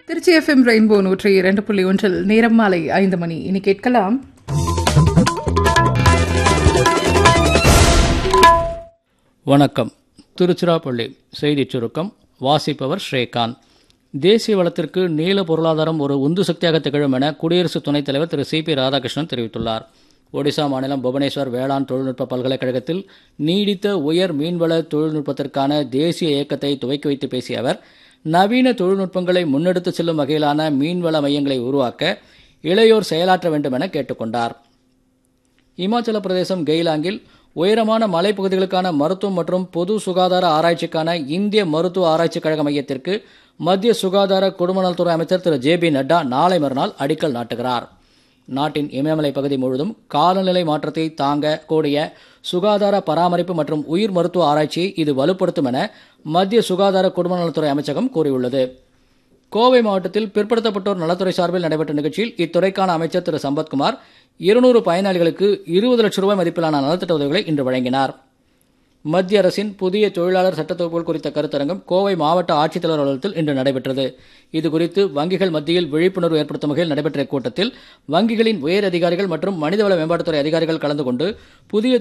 Trichy FM rainbow நூற்றி இரண்டு புள்ளி ஒன்றில் நேரம் மாலை ஐந்து மணி இனி கேட்கலாம் வணக்கம் திருச்சிராப்பள்ளி செய்திச் சுருக்கம் வாசிப்பவர் ஸ்ரீகாந்த் தேசிய வளத்திற்கு நீல பொருளாதாரம் ஒரு உந்து சக்தியாக திகழும் என குடியரசு துணைத் தலைவர் திரு சி பி ராதாகிருஷ்ணன் தெரிவித்துள்ளார் ஒடிசா மாநிலம் புவனேஸ்வர் வேளாண் தொழில்நுட்ப பல்கலைக்கழகத்தில் நீடித்த உயர் மீன்வள தொழில்நுட்பத்திற்கான தேசிய இயக்கத்தை துவக்கி வைத்து பேசிய அவர் நவீன தொழில்நுட்பங்களை முன்னெடுத்துச் செல்லும் வகையிலான மீன்வள மையங்களை உருவாக்க இளையோர் செயலாற்ற வேண்டும் என கேட்டுக்கொண்டார் இமாச்சல பிரதேசம் கெய்லாங்கில் உயரமான மலைப்பகுதிகளுக்கான மருத்துவம் மற்றும் பொது சுகாதார ஆராய்ச்சிக்கான இந்திய மருத்துவ ஆராய்ச்சி கழக மையத்திற்கு மத்திய சுகாதார குடும்ப நலத்துறை அமைச்சர் திரு ஜே பி நட்டா நாளை மறுநாள் அடிக்கல் நாட்டுகிறார் நாட்டின் இமயமலை பகுதி முழுவதும் காலநிலை மாற்றத்தை தாங்க கூடிய சுகாதார பராமரிப்பு மற்றும் உயிர் மருத்துவ ஆராய்ச்சியை இது வலுப்படுத்தும் என மத்திய சுகாதார குடும்ப நலத்துறை அமைச்சகம் கூறியுள்ளது கோவை மாவட்டத்தில் பிற்படுத்தப்பட்டோர் நலத்துறை சார்பில் நடைபெற்ற நிகழ்ச்சியில் இத்துறைக்கான அமைச்சர் திரு சம்பத்குமார் இருநூறு பயனாளிகளுக்கு இருபது லட்சம் ரூபாய் மதிப்பிலான நலத்திட்ட உதவிகளை இன்று வழங்கினார் மத்திய அரசின் புதிய தொழிலாளர் சட்ட தொகுப்புகள் குறித்த கருத்தரங்கம் கோவை மாவட்ட ஆட்சித்தலைவர் அலுவலகத்தில் இன்று நடைபெற்றது இதுகுறித்து வங்கிகள் மத்தியில் விழிப்புணர்வு ஏற்படுத்தும் வகையில் நடைபெற்ற இக்கூட்டத்தில் வங்கிகளின் உயர் அதிகாரிகள் மற்றும் மனிதவள மேம்பாட்டுத்துறை அதிகாரிகள் கலந்து கொண்டு புதிய